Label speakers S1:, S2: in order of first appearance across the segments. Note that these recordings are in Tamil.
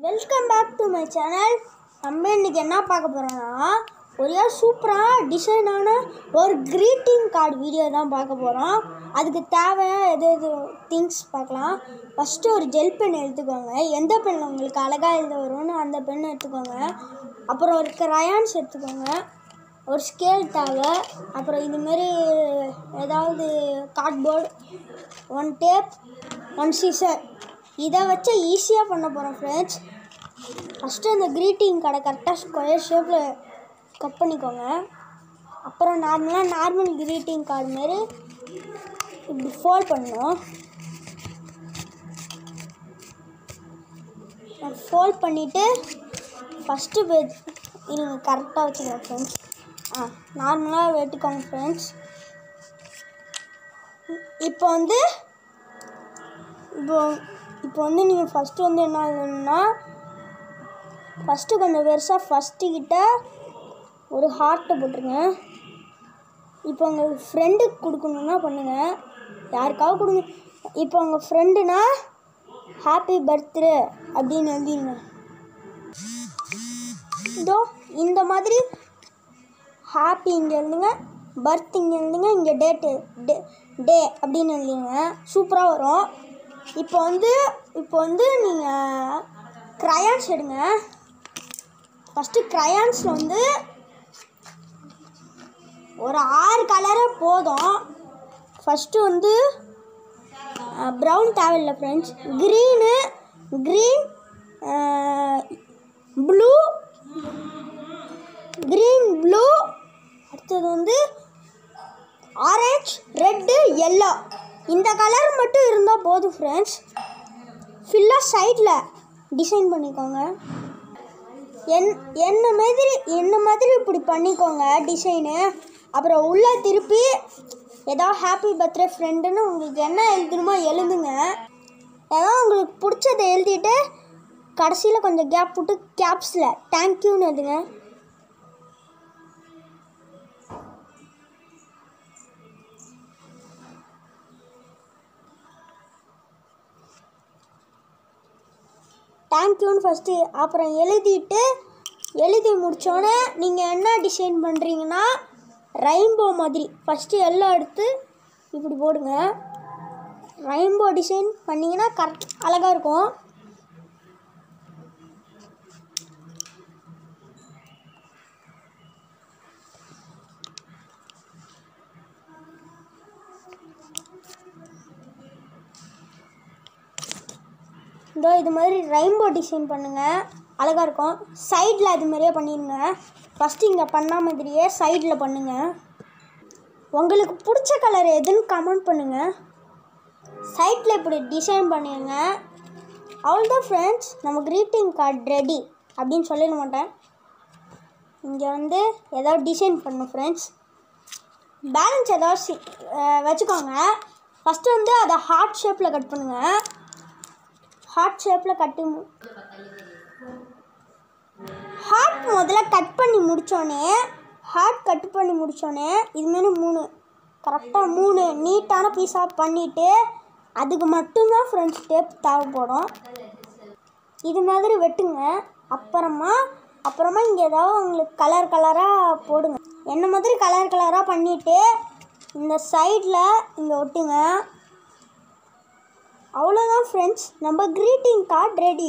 S1: welcome back to my channel நம்ம இன்னைக்கு என்ன பார்க்க போகிறோம்னா ஒரே சூப்பராக டிசைனான ஒரு க்ரீட்டிங் கார்டு வீடியோ தான் பார்க்க போகிறோம் அதுக்கு தேவை எது எது திங்ஸ் பார்க்கலாம் ஃபஸ்ட்டு ஒரு ஜெல் பென் எடுத்துக்கோங்க எந்த பென் உங்களுக்கு அழகாக எழுத வரும்னு அந்த பென் எடுத்துக்கோங்க அப்புறம் ஒரு crayons எடுத்துக்கோங்க ஒரு ஸ்கேல் தேவை அப்புறம் இதுமாரி ஏதாவது cardboard one tape one scissor இதை வச்சு ஈஸியாக பண்ண போகிறோம் ஃப்ரெண்ட்ஸ் ஃபஸ்ட்டு அந்த க்ரீட்டிங் கடை கரெக்டாக ஸ்கொயர் ஷேப்பில் கட் பண்ணிக்கோங்க அப்புறம் நார்மலாக நார்மல் க்ரீட்டிங் கார்டு மாரி இப்படி ஃபோல்ட் பண்ணணும் ஃபோல்ட் பண்ணிவிட்டு ஃபஸ்ட்டு பேஜ் இருங்க கரெக்டாக வச்சுக்கோங்க ஃப்ரெண்ட்ஸ் ஆ நார்மலாக வெட்டிக்கோங்க ஃப்ரெண்ட்ஸ் இப்போ வந்து இப்போ இப்போ வந்து நீங்கள் ஃபஸ்ட்டு வந்து என்ன ஆகணும்னா ஃபஸ்ட்டு கொஞ்சம் பெருசாக ஃபஸ்ட்டு கிட்ட ஒரு ஹார்ட்டை போட்டுருங்க இப்போ உங்கள் ஃப்ரெண்டுக்கு கொடுக்கணுன்னா பண்ணுங்கள் யாருக்காவது கொடுங்க இப்போ உங்கள் ஃப்ரெண்டுனா ஹாப்பி பர்த்டே அப்படின்னு எழுதிடுங்க இதோ இந்த மாதிரி ஹாப்பி இங்கே எழுதுங்க பர்த் இங்கே எழுதுங்க இங்கே டேட்டு டே டே அப்படின்னு எழுதிங்க சூப்பராக வரும் இப்போ வந்து இப்போ வந்து நீங்கள் க்ரையான்ஸ் எடுங்க ஃபஸ்ட்டு க்ரையான்ஸில் வந்து ஒரு ஆறு கலரே போதும் ஃபஸ்ட்டு வந்து ப்ரௌன் தேவையில்லை friends green green blue green blue அடுத்தது வந்து ஆரஞ்ச் ரெட்டு எல்லோ இந்த கலர் மட்டும் இருந்தால் போதும் ஃப்ரெண்ட்ஸ் ஃபில்லாக சைடில் டிசைன் பண்ணிக்கோங்க என் என்ன மாதிரி என்ன மாதிரி இப்படி பண்ணிக்கோங்க டிசைனு அப்புறம் உள்ளே திருப்பி ஏதோ ஹாப்பி பர்த்டே ஃப்ரெண்டுன்னு உங்களுக்கு என்ன எழுதணுமோ எழுதுங்க ஏதோ உங்களுக்கு பிடிச்சதை எழுதிட்டு கடைசியில் கொஞ்சம் கேப் விட்டு கேப்ஸில் தேங்க்யூன்னு எழுதுங்க தேங்க்யூன்னு ஃபஸ்ட்டு அப்புறம் எழுதிட்டு எழுதி முடித்தோடனே நீங்கள் என்ன டிசைன் பண்ணுறீங்கன்னா ரெயின்போ மாதிரி ஃபஸ்ட்டு எல்லாம் எடுத்து இப்படி போடுங்க ரெயின்போ டிசைன் பண்ணிங்கன்னா கரெக்ட் அழகாக இருக்கும் இதோ இது மாதிரி ரெயின்போ டிசைன் பண்ணுங்கள் அழகாக இருக்கும் சைடில் அது மாதிரியே பண்ணிடுங்க ஃபஸ்ட்டு இங்கே பண்ண மாதிரியே சைடில் பண்ணுங்கள் உங்களுக்கு பிடிச்ச கலர் எதுன்னு கமெண்ட் பண்ணுங்கள் சைட்டில் இப்படி டிசைன் பண்ணிடுங்க அவ்வளோதான் ஃப்ரெண்ட்ஸ் நம்ம க்ரீட்டிங் கார்டு ரெடி அப்படின்னு சொல்லிட மாட்டேன் இங்கே வந்து ஏதாவது டிசைன் பண்ணணும் ஃப்ரெண்ட்ஸ் பேலன்ஸ் ஏதாவது சி- அஹ் வச்சுக்கோங்க ஃபஸ்ட்டு வந்து அதை ஹார்ட் ஷேப்பில் கட் பண்ணுங்கள் ஹார்ட் ஷேப்பில் கட்டி மு- ஹார்ட் முதல்ல கட் பண்ணி முடித்தோடனே ஹார்ட் கட் பண்ணி முடித்தோடனே இதுமாரி மூணு கரெக்டாக மூணு நீட்டான பீஸாக பண்ணிவிட்டு அதுக்கு மட்டும்தான் ஃப்ரெண்ட்ஸ் டேப் தேவைப்படும் இது மாதிரி வெட்டுங்க அப்புறமா அப்புறமா இங்கே ஏதாவது உங்களுக்கு கலர் கலராக போடுங்க என்ன மாதிரி கலர் கலராக பண்ணிவிட்டு இந்த சைடில் இங்கே ஒட்டுங்க அவ்வளோதான் ஃப்ரெண்ட்ஸ் நம்ம க்ரீட்டிங் கார்டு ரெடி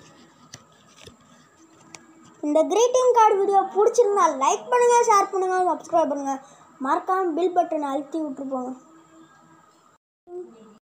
S1: இந்த க்ரீட்டிங் கார்டு வீடியோ பிடிச்சிருந்தா லைக் பண்ணுங்கள் ஷேர் பண்ணுங்கள் சப்ஸ்கிரைப் பண்ணுங்கள் மறக்காமல் பில் பட்டனை அழுத்தி விட்டுருப்போங்க